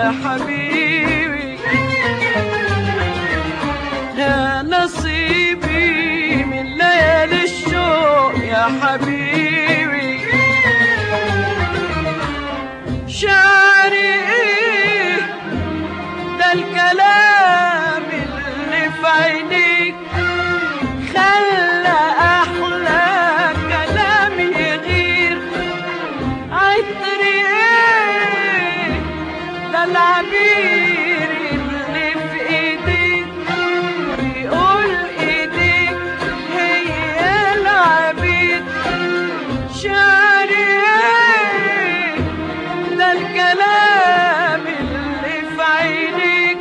يا حبيبي يا نصيبي من ليالي الشوق يا حبيبي شعري ايه ده الكلام اللي في عينيك خلى احلى كلام يغير عطري ايه ده العبير اللي في ايديك بيقول ايديك هي العبيد شعري ايه ده الكلام اللي في عينيك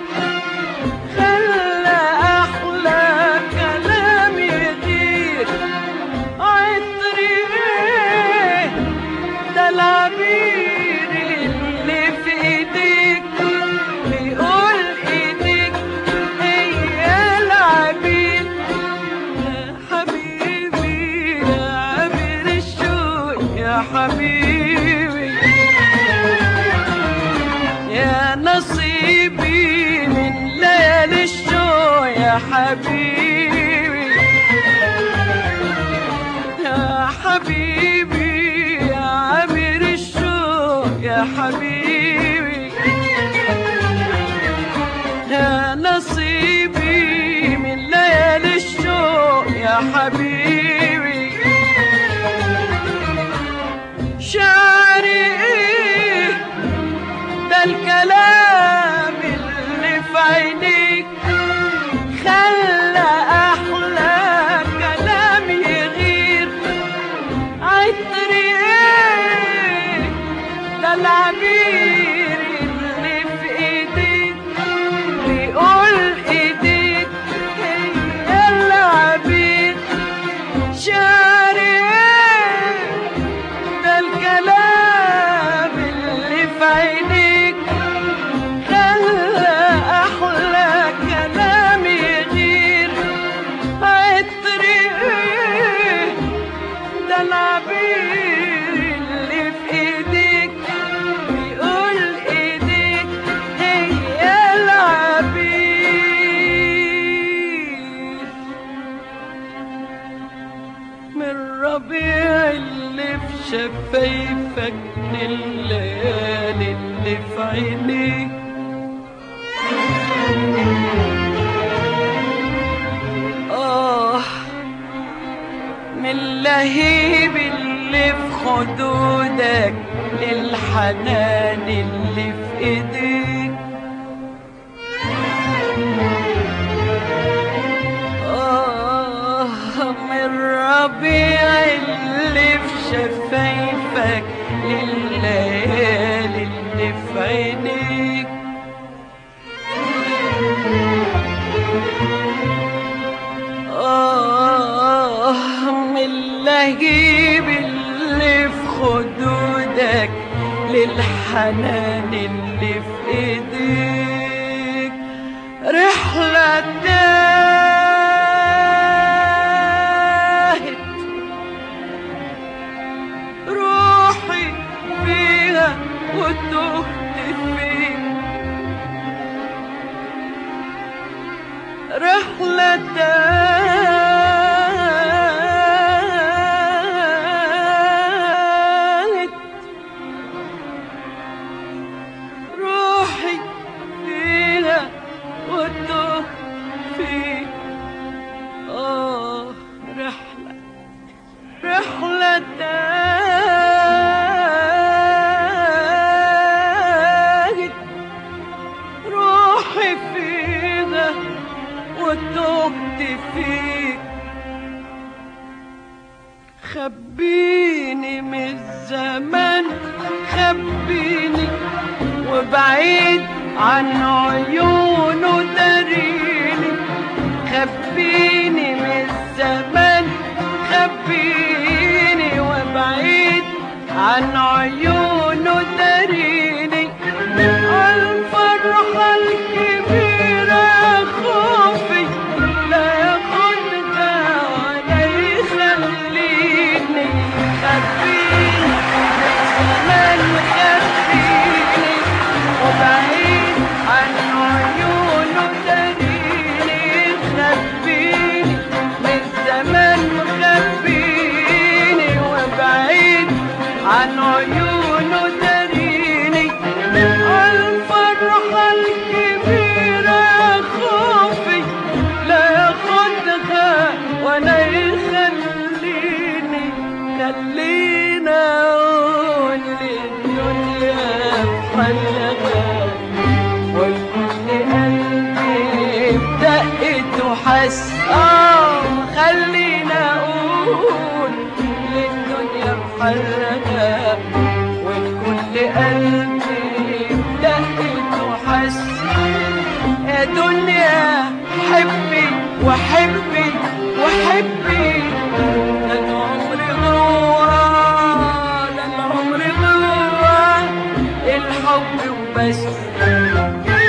خلى احلى كلام يغير عطري ايه ده العبير اللي في ايديك بيقول ايديك هي العبيد يا حبيبي يا عبير الشوق يا حبيبي يا نصيبي من ليالي الشوق يا حبيبي يا حبيبي يا عبير الشوق يا حبيبي يا نصيبي من ليالي الشوق يا حبيبي شعري ايه ده الكلام اللي في عينيك خلى احلى كلام يغير عطري ايه ده العبير اللي في ايديك بيقول ايديك هي العبير شعري ايه ده الكلام اللي في عينيك خلى احلى كلام يغير عطري ايه ده العبير اللي في ايديك بيقول ايديك هي العبير من ربيع اللي في شفايفك لليالي اللي في عينيك آه من لهيب اللي في خدودك للحنان اللي في ايديك آه من ربيع اللي في شفايفك لليالي اللي في عينيك آه من لهيب اللي في خدودك للحنان اللي في ايديك رحلة تاهت روحي فيها وتهت فيك رحلة تاهت روحي فيها وتهت فيك آه رحلة رحلة تاهت روحي فيها وتهت فيك خبيني من الزمان خبيني وبعيد عن عيونه داريني خبيني من الزمان خبيني وبعيد عن عيونه داريني الفرحة الكبيرة خوفي لا ياخدها ولا يخليني خبيني من زمان خبيني وبعيد محرغة والكل قلبي بدقت وحس اه خلينا اقول للدنيا محرغة والكل قلبي بدقت وحس يا دنيا حبي وحبي وحبي ده العمر جوا ده العمر جوا الحب وبس